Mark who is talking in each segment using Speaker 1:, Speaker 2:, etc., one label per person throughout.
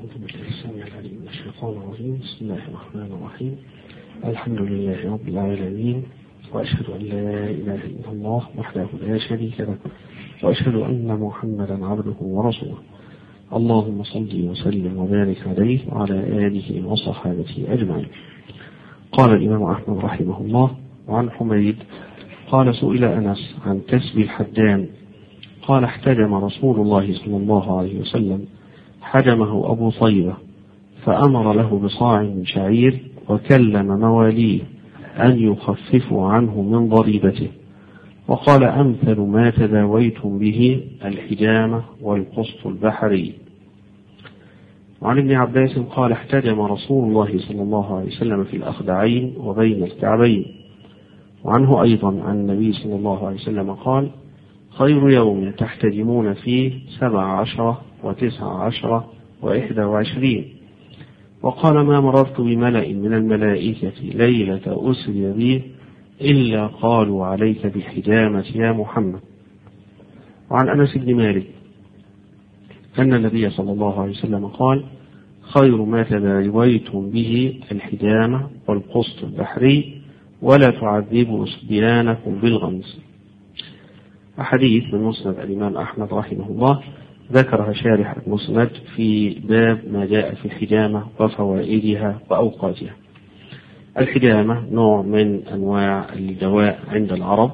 Speaker 1: أعوذ بالله السميع العليم من الشيطان الرجيم بسم الله الرحمن الرحيم الحمد لله رب العالمين وأشهد أن لا إله إلا الله وحده لا شريك له وأشهد أن محمدا عبده ورسوله اللهم صل وسلم وبارك عليه وعلى آله وصحابته أجمعين قال الإمام أحمد رحمه الله وعن حميد قال سئل أنس عن كسب الحدام قال احتجم رسول الله صلى الله عليه وسلم حجمه أبو طيبة فأمر له بصاع من شعير وكلم مواليه أن يخففوا عنه من ضريبته وقال أمثل ما تداويتم به الحجامة والقسط البحري وعن ابن عباس قال احتجم رسول الله صلى الله عليه وسلم في الأخدعين وبين الكعبين وعنه أيضا عن النبي صلى الله عليه وسلم قال خير يوم تحتجمون فيه سبع عشرة وتسع عشرة وإحدى وعشرين وقال ما مررت بملأ من الملائكة ليلة أسري بي إلا قالوا عليك بالحجامة يا محمد وعن أنس بن مالك أن النبي صلى الله عليه وسلم قال خير ما تداويتم به الحجامة والقسط البحري ولا تعذبوا صبيانكم بالغمز أحاديث من مسند الإمام أحمد رحمه الله ذكرها شارح المسند في باب ما جاء في الحجامة وفوائدها وأوقاتها الحجامة نوع من أنواع الدواء عند العرب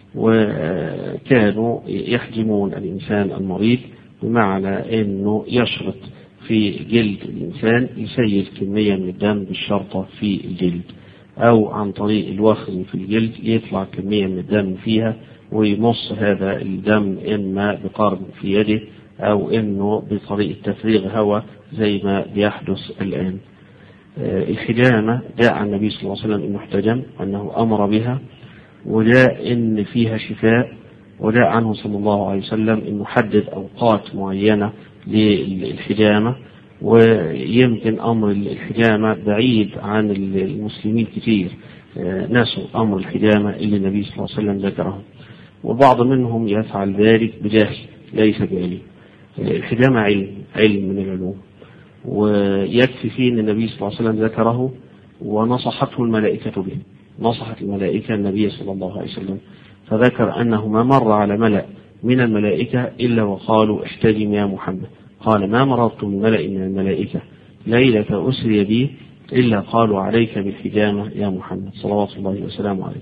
Speaker 1: وكانوا يحجمون الإنسان المريض بمعنى أنه يشرط في جلد الإنسان يسيل كمية من الدم بالشرطة في الجلد أو عن طريق الوخز في الجلد يطلع كمية من الدم فيها ويمص هذا الدم إما بقرن في يده أو إنه بطريقة تفريغ هواء زي ما بيحدث الآن الحجامة جاء عن النبي صلى الله عليه وسلم إنه احتجم وأنه أمر بها وجاء إن فيها شفاء وجاء عنه صلى الله عليه وسلم إنه حدد أوقات معينة للحجامة ويمكن أمر الحجامة بعيد عن المسلمين كثير نسوا أمر الحجامة اللي النبي صلى الله عليه وسلم ذكره وبعض منهم يفعل ذلك بجهل ليس بعلم الحجامة علم علم من العلوم ويكفي فيه أن النبي صلى الله عليه وسلم ذكره ونصحته الملائكة به نصحت الملائكة النبي صلى الله عليه وسلم فذكر أنه ما مر على ملأ من الملائكة إلا وقالوا احتجم يا محمد قال ما مررت بملأ من الملائكة ليلة أسري بي إلا قالوا عليك بالحجامة يا محمد صلوات الله وسلامه عليه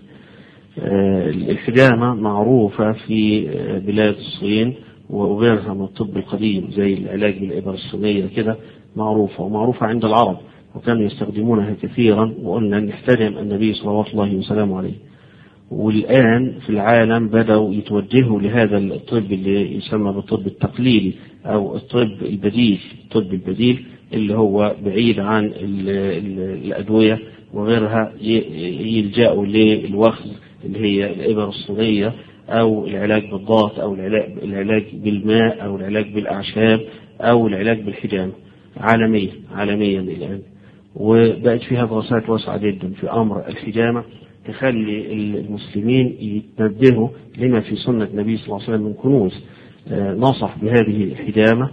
Speaker 1: الحجامة معروفة في بلاد الصين وغيرها من الطب القديم زي العلاج بالإبر الصينية كده معروفة ومعروفة عند العرب وكانوا يستخدمونها كثيرا وقلنا أن احتجم النبي صلوات الله وسلامه عليه والآن في العالم بدأوا يتوجهوا لهذا الطب اللي يسمى بالطب التقليدي أو الطب البديل الطب البديل اللي هو بعيد عن ال ال الأدوية وغيرها يلجأوا للوخز اللي هي الإبر الصينية أو العلاج بالضغط أو العلاج, العلاج بالماء أو العلاج بالأعشاب أو العلاج بالحجامة عالميا عالميا الآن وبقت فيها دراسات واسعة جدا في أمر الحجامة تخلي المسلمين يتنبهوا لما في سنة النبي صلى الله عليه وسلم من كنوز نصح بهذه الحجامة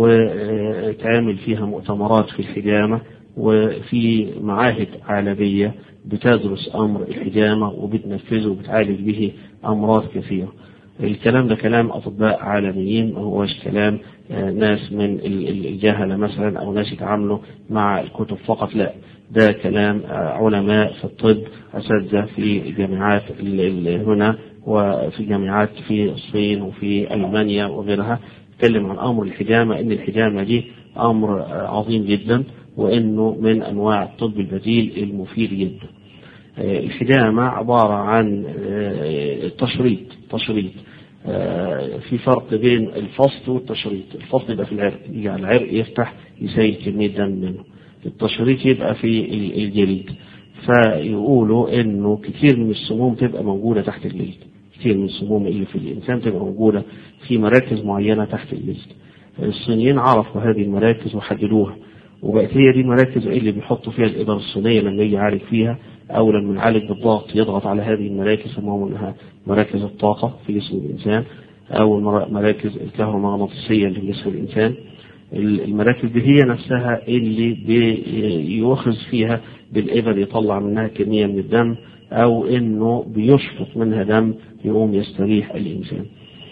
Speaker 1: وتعمل فيها مؤتمرات في الحجامة وفي معاهد عالمية بتدرس أمر الحجامة وبتنفذه وبتعالج به أمراض كثيرة الكلام ده كلام أطباء عالميين ما هوش كلام ناس من الجهلة مثلا أو ناس يتعاملوا مع الكتب فقط لا ده كلام علماء في الطب أساتذة في جامعات هنا وفي جامعات في الصين وفي ألمانيا وغيرها تكلم عن أمر الحجامة إن الحجامة دي أمر عظيم جدا وإنه من أنواع الطب البديل المفيد جدا الحجامة عبارة عن تشريط تشريط في فرق بين الفصل والتشريط الفصل يبقى في العرق يعني العرق يفتح يسيل كمية دم منه التشريط يبقى في الجلد فيقولوا انه كتير من السموم تبقى موجودة تحت الجلد كتير من السموم اللي في الانسان تبقى موجودة في مراكز معينة تحت الجلد الصينيين عرفوا هذه المراكز وحددوها وبقت هي دي المراكز اللي بيحطوا فيها الإبر الصينية لما يجي يعالج فيها أو لما يعالج بالضغط يضغط على هذه المراكز سموهم انها مراكز الطاقة في جسم الإنسان أو المراكز الكهرومغناطيسية اللي في جسم الإنسان المراكز دي هي نفسها اللي بيؤخذ فيها بالإبر يطلع منها كمية من الدم أو إنه بيشفط منها دم يقوم يستريح الإنسان.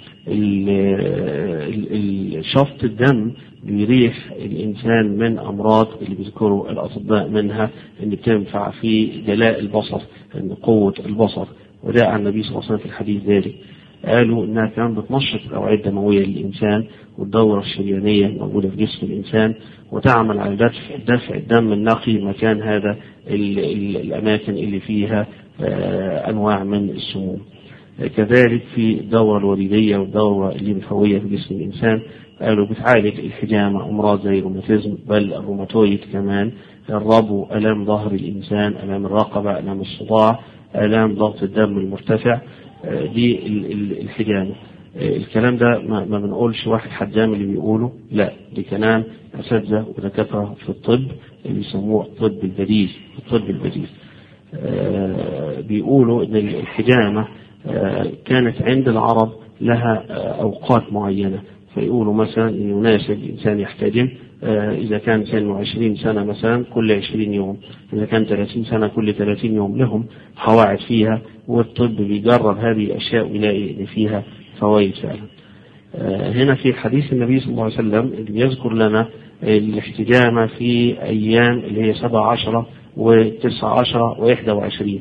Speaker 1: شفط الدم بيريح الإنسان من أمراض اللي بيذكروا الأطباء منها إن بتنفع في جلاء البصر إن قوة البصر وجاء عن النبي صلى الله عليه وسلم في الحديث ذلك قالوا إنها كمان بتنشط الأوعية الدموية للإنسان والدورة الشريانية الموجودة في جسم الإنسان وتعمل على دفع, دفع الدم النقي مكان هذا ال ال الأماكن اللي فيها أنواع من السموم كذلك في الدورة الوريدية والدورة الليمفاوية في جسم الإنسان قالوا بتعالج الحجامة أمراض زي الروماتيزم بل الروماتويد كمان الربو ألام ظهر الإنسان ألام الرقبة ألام الصداع آلام ضغط الدم المرتفع دي الحجامة الكلام ده ما بنقولش واحد حجام اللي بيقوله لا دي كلام أساتذة ودكاترة في الطب اللي يسموه الطب البديل الطب البديل بيقولوا ان الحجامة كانت عند العرب لها أوقات معينة فيقولوا مثلا يناسب الإنسان يحتجم إذا كان سنه 20 سنة مثلا كل 20 يوم إذا كان 30 سنة كل 30 يوم لهم قواعد فيها والطب بيجرب هذه الأشياء ويلاقي إن فيها فوائد فعلا هنا في حديث النبي صلى الله عليه وسلم اللي يذكر لنا الاحتجامة في أيام اللي هي 17 و9 عشرة وإحدى وعشرين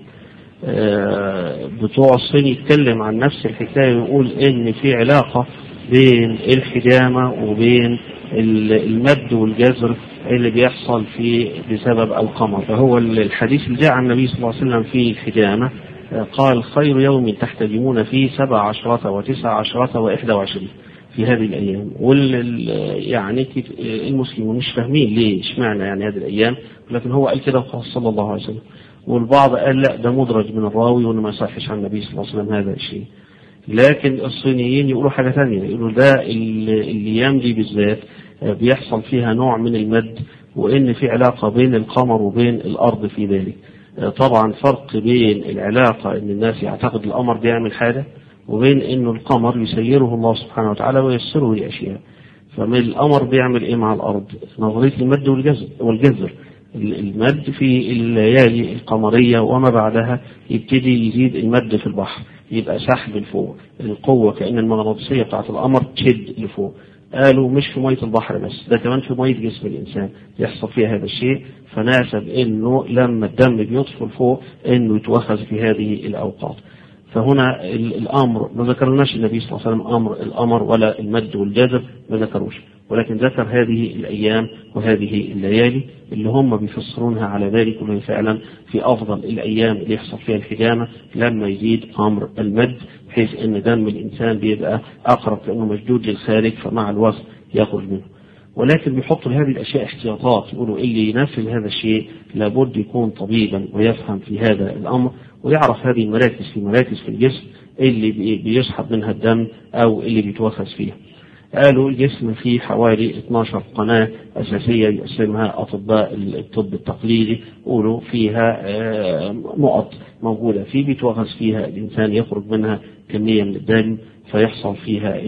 Speaker 1: بتوع الصين يتكلم عن نفس الحكاية ويقول إن في علاقة بين الحجامة وبين المد والجزر اللي بيحصل في بسبب القمر فهو الحديث اللي جاء عن النبي صلى الله عليه وسلم في الحجامة قال خير يوم تحتجمون فيه سبع عشرة وتسع عشرة وإحدى وعشرين في هذه الأيام وال يعني المسلمون مش فاهمين ليه اشمعنى يعني هذه الأيام لكن هو قال كده وخلاص صلى الله عليه وسلم والبعض قال لا ده مدرج من الراوي وانه ما يصحش عن النبي صلى الله عليه وسلم هذا الشيء لكن الصينيين يقولوا حاجة ثانية يقولوا ده الأيام دي بالذات بيحصل فيها نوع من المد وإن في علاقة بين القمر وبين الأرض في ذلك طبعا فرق بين العلاقة إن الناس يعتقد القمر بيعمل حاجة وبين إنه القمر يسيره الله سبحانه وتعالى ويسره لأشياء فمن القمر بيعمل إيه مع الأرض نظرية المد والجزر والجزر المد في الليالي القمرية وما بعدها يبتدي يزيد المد في البحر يبقى سحب لفوق القوة كأن المغناطيسية بتاعت القمر تشد لفوق قالوا مش في مية البحر بس ده كمان في مية جسم الإنسان يحصل فيها هذا الشيء فناسب إنه لما الدم بيدخل فوق إنه يتوخذ في هذه الأوقات فهنا الأمر ما ذكرناش النبي صلى الله عليه وسلم أمر الأمر ولا المد والجزر ما ذكروش ولكن ذكر هذه الأيام وهذه الليالي اللي هم بيفسرونها على ذلك وهي فعلا في أفضل الأيام اللي يحصل فيها الحجامة لما يزيد أمر المد بحيث أن دم الإنسان بيبقى أقرب لأنه مشدود للخارج فمع الوقت يخرج منه ولكن بيحطوا لهذه الأشياء احتياطات يقولوا اللي ينفذ هذا الشيء لابد يكون طبيبا ويفهم في هذا الأمر ويعرف هذه المراكز في مراكز في الجسم اللي بيسحب منها الدم أو اللي بيتوفز فيها قالوا الجسم فيه حوالي 12 قناة أساسية يقسمها أطباء الطب التقليدي قولوا فيها نقط موجودة فيه بيتوغز فيها الإنسان يخرج منها كمية من الدم فيحصل فيها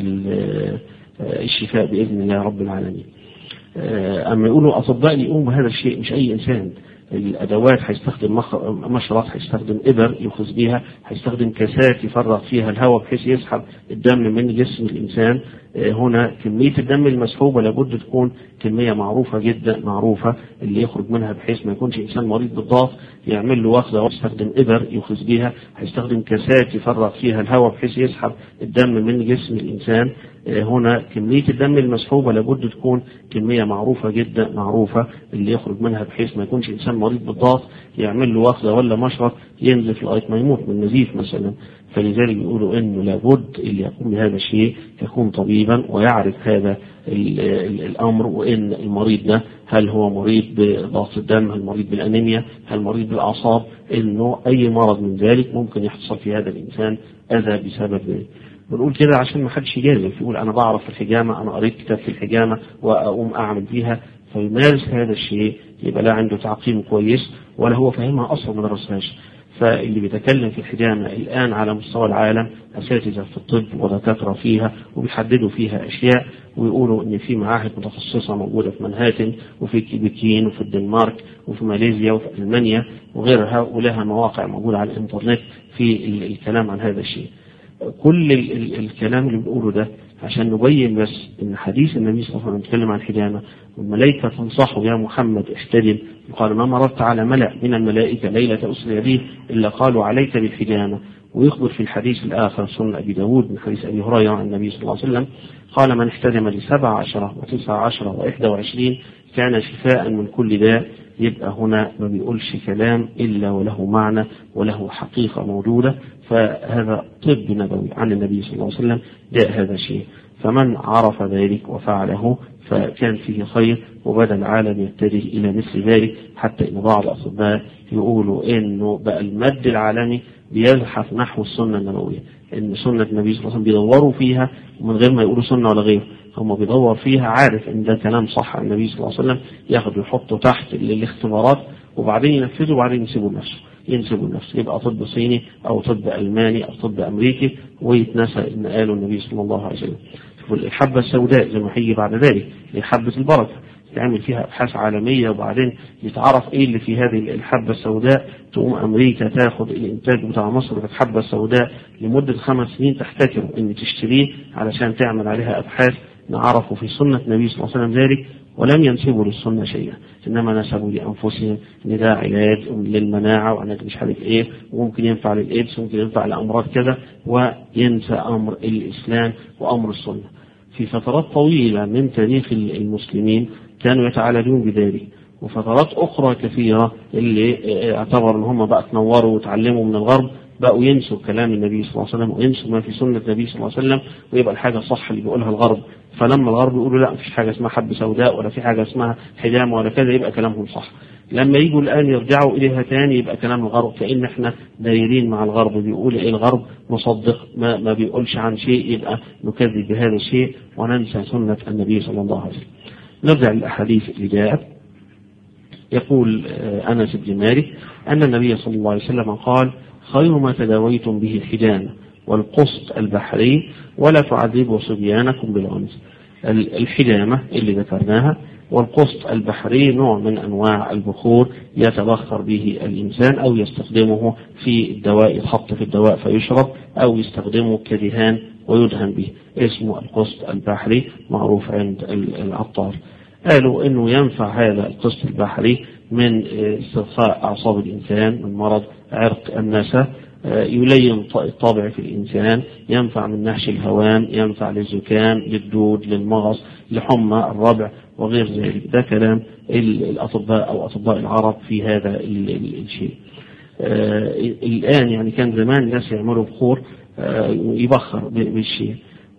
Speaker 1: الشفاء بإذن الله رب العالمين أما يقولوا أطباء يقوم بهذا الشيء مش أي إنسان الادوات هيستخدم مشرط هيستخدم ابر يخز بيها هيستخدم كاسات يفرغ فيها الهواء بحيث يسحب الدم من جسم الانسان هنا كميه الدم المسحوبه لابد تكون كميه معروفه جدا معروفه اللي يخرج منها بحيث ما يكونش انسان مريض بالضغط يعمل له وخزه ويستخدم ابر يخز بيها هيستخدم كاسات يفرغ فيها الهواء بحيث يسحب الدم من جسم الانسان هنا كمية الدم المسحوبة لابد تكون كمية معروفة جدا معروفة اللي يخرج منها بحيث ما يكونش إنسان مريض بالضغط يعمل له وخزة ولا مشرط ينزف لغاية ما يموت من نزيف مثلا فلذلك بيقولوا إنه لابد اللي يقوم بهذا الشيء يكون طبيبا ويعرف هذا الأمر وإن المريض ده هل هو مريض بضغط الدم هل مريض بالأنيميا هل مريض بالأعصاب إنه أي مرض من ذلك ممكن يحصل في هذا الإنسان أذى بسبب ذلك بنقول كده عشان ما حدش يجازف يقول انا بعرف في الحجامه انا قريت كتاب في الحجامه واقوم اعمل بيها فيمارس هذا الشيء يبقى لا عنده تعقيم كويس ولا هو فاهمها اصلا ما درسهاش فاللي بيتكلم في الحجامة الآن على مستوى العالم أساتذة في الطب ودكاترة فيها وبيحددوا فيها أشياء ويقولوا إن في معاهد متخصصة موجودة في منهاتن وفي بكين وفي الدنمارك وفي ماليزيا وفي ألمانيا وغيرها ولها مواقع موجودة على الإنترنت في الكلام عن هذا الشيء. كل ال ال الكلام اللي بنقوله ده عشان نبين بس ان حديث النبي صلى الله عليه وسلم بيتكلم عن الحجامه والملائكه تنصحه يا محمد احتجم قال ما مررت على ملأ من الملائكه ليله اسري به الا قالوا عليك بالحجامه ويخبر في الحديث الاخر سنن ابي داود من حديث ابي هريره عن النبي صلى الله عليه وسلم قال من احتجم لسبع عشرة وتسع عشرة وإحدى وعشرين كان شفاء من كل داء يبقى هنا ما بيقولش كلام إلا وله معنى وله حقيقة موجودة فهذا طب نبوي عن النبي صلى الله عليه وسلم جاء هذا الشيء فمن عرف ذلك وفعله فكان فيه خير وبدا العالم يتجه إلى مثل ذلك حتى إن بعض الأطباء يقولوا إنه بقى المد العالمي بيزحف نحو السنة النبوية إن سنة النبي صلى الله عليه وسلم بيدوروا فيها ومن غير ما يقولوا سنة ولا غيره هم بيدور فيها عارف ان ده كلام صح عن النبي صلى الله عليه وسلم ياخد يحطه تحت الاختبارات وبعدين ينفذه وبعدين يسيبه لنفسه ينسبوا لنفسه يبقى طب صيني او طب الماني او طب امريكي ويتنسى ان قاله النبي صلى الله عليه وسلم الحبة السوداء زي ما هيجي بعد ذلك هي حبة البركة تعمل فيها ابحاث عالميه وبعدين يتعرف ايه اللي في هذه الحبه السوداء تقوم امريكا تاخد الانتاج بتاع مصر في الحبه السوداء لمده خمس سنين تحتكره ان تشتريه علشان تعمل عليها ابحاث عرفوا في سنه النبي صلى الله عليه وسلم ذلك ولم ينسبوا للسنه شيئا انما نسبوا لانفسهم ان ده علاج للمناعه وعلاج مش عارف ايه وممكن ينفع للايدز وممكن ينفع لامراض كذا وينسى امر الاسلام وامر السنه. في فترات طويله من تاريخ المسلمين كانوا يتعالجون بذلك وفترات أخرى كثيرة اللي اعتبر ان هم بقى تنوروا وتعلموا من الغرب بقوا ينسوا كلام النبي صلى الله عليه وسلم وينسوا ما في سنة النبي صلى الله عليه وسلم ويبقى الحاجة صح اللي بيقولها الغرب فلما الغرب يقولوا لا مفيش حاجة اسمها حب سوداء ولا في حاجة اسمها حجامة ولا كذا يبقى كلامهم صح لما يجوا الآن يرجعوا إليها تاني يبقى كلام الغرب كأن احنا دايرين مع الغرب بيقول إيه الغرب مصدق ما, ما بيقولش عن شيء يبقى نكذب بهذا الشيء وننسى سنة النبي صلى الله عليه وسلم نرجع للأحاديث اللي جاءت يقول أنس بن مالك أن النبي صلى الله عليه وسلم قال خير ما تداويتم به الحجامة والقسط البحري ولا تعذبوا صبيانكم بالعنف الحجامة اللي ذكرناها والقسط البحري نوع من أنواع البخور يتبخر به الإنسان أو يستخدمه في الدواء يتحط في الدواء فيشرب أو يستخدمه كدهان ويدهن به اسمه القسط البحري معروف عند العطار قالوا انه ينفع هذا القسط البحري من استرخاء اعصاب الانسان من مرض عرق النسا يلين الطابع في الإنسان ينفع من نهش الهوام ينفع للزكام للدود للمغص لحمى الربع وغير ذلك ده كلام الأطباء أو أطباء العرب في هذا الشيء الآن يعني كان زمان الناس يعملوا بخور يبخر بالشيء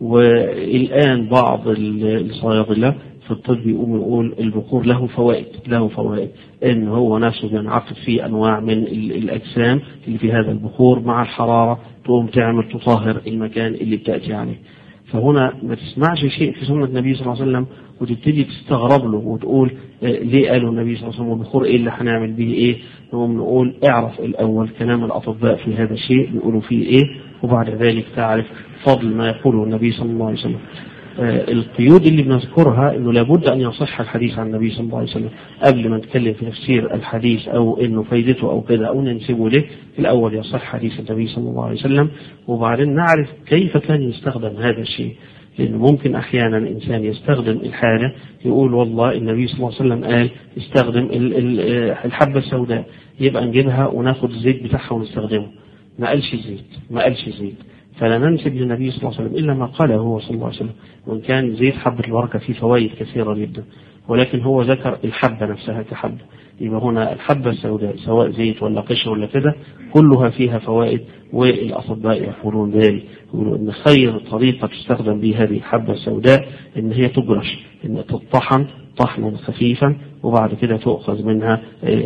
Speaker 1: والآن بعض الصيادلة في الطب يقوم يقول البخور له فوائد له فوائد ان هو نفسه بينعقد فيه انواع من الاجسام اللي في هذا البخور مع الحراره تقوم تعمل تطهر المكان اللي بتاتي عليه فهنا ما تسمعش شيء في سنه النبي صلى الله عليه وسلم وتبتدي تستغرب له وتقول ليه قالوا النبي صلى الله عليه وسلم البخور ايه اللي هنعمل به ايه نقوم نقول اعرف الاول كلام الاطباء في هذا الشيء بيقولوا فيه ايه وبعد ذلك تعرف فضل ما يقوله النبي صلى الله عليه وسلم القيود اللي بنذكرها انه لابد ان يصح الحديث عن النبي صلى الله عليه وسلم قبل ما نتكلم في تفسير الحديث او انه فايدته او كذا او ننسبه له الاول يصح حديث النبي صلى الله عليه وسلم وبعدين نعرف كيف كان يستخدم هذا الشيء لأنه ممكن أحيانا إنسان يستخدم الحاجة يقول والله النبي صلى الله عليه وسلم قال استخدم الحبة السوداء يبقى نجيبها وناخد الزيت بتاعها ونستخدمه ما قالش زيت ما قالش زيت فلا ننسب للنبي صلى الله عليه وسلم إلا ما قاله هو صلى الله عليه وسلم وإن كان زيت حبة البركة فيه فوائد كثيرة جدا ولكن هو ذكر الحبة نفسها كحبة يبقى هنا الحبة السوداء سواء زيت ولا قشر ولا كده كلها فيها فوائد والأطباء يقولون ذلك يقولوا أن خير طريقة تستخدم به هذه الحبة السوداء أن هي تجرش أن تطحن طحنا خفيفا وبعد كده تؤخذ منها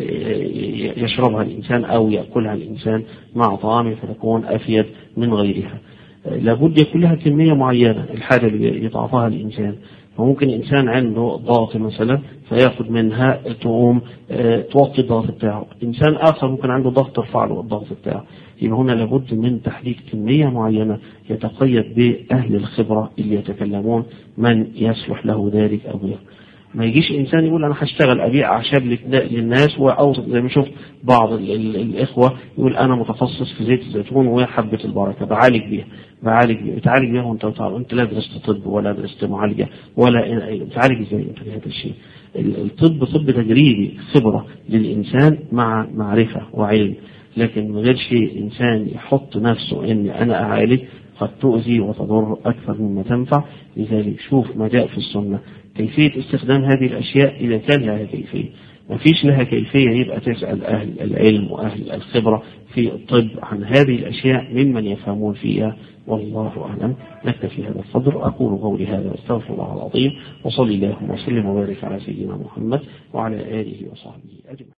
Speaker 1: يشربها الإنسان أو يأكلها الإنسان مع طعامه فتكون أفيد من غيرها لابد يكون لها كمية معينة الحاجة اللي يتعاطاها الإنسان فممكن إنسان عنده ضغط مثلا فياخد منها تقوم آه، توطي الضغط بتاعه إنسان آخر ممكن عنده ضغط ترفع له الضغط بتاعه يبقى هنا لابد من تحديد كمية معينة يتقيد بأهل الخبرة اللي يتكلمون من يصلح له ذلك أو غيره ما يجيش انسان يقول انا هشتغل ابيع اعشاب للناس واوصل زي ما شفت بعض ال ال الاخوه يقول انا متخصص في زيت الزيتون وحبه البركه بعالج بيها بعالج بيها بتعالج بيها وانت بتعالج. انت لا درست طب ولا درست معالجه ولا بتعالج ازاي انت بهذا الشيء الطب طب تجريبي خبره للانسان مع معرفه وعلم لكن من غير شيء انسان يحط نفسه ان انا اعالج قد تؤذي وتضر اكثر مما تنفع لذلك شوف ما جاء في السنه كيفية استخدام هذه الأشياء إذا كان لها كيفية ما فيش لها كيفية يبقى تسأل أهل العلم وأهل الخبرة في الطب عن هذه الأشياء ممن يفهمون فيها والله أعلم نكتفي هذا القدر أقول قولي هذا واستغفر الله العظيم وصلي اللهم وسلم وبارك على سيدنا محمد وعلى آله وصحبه أجمعين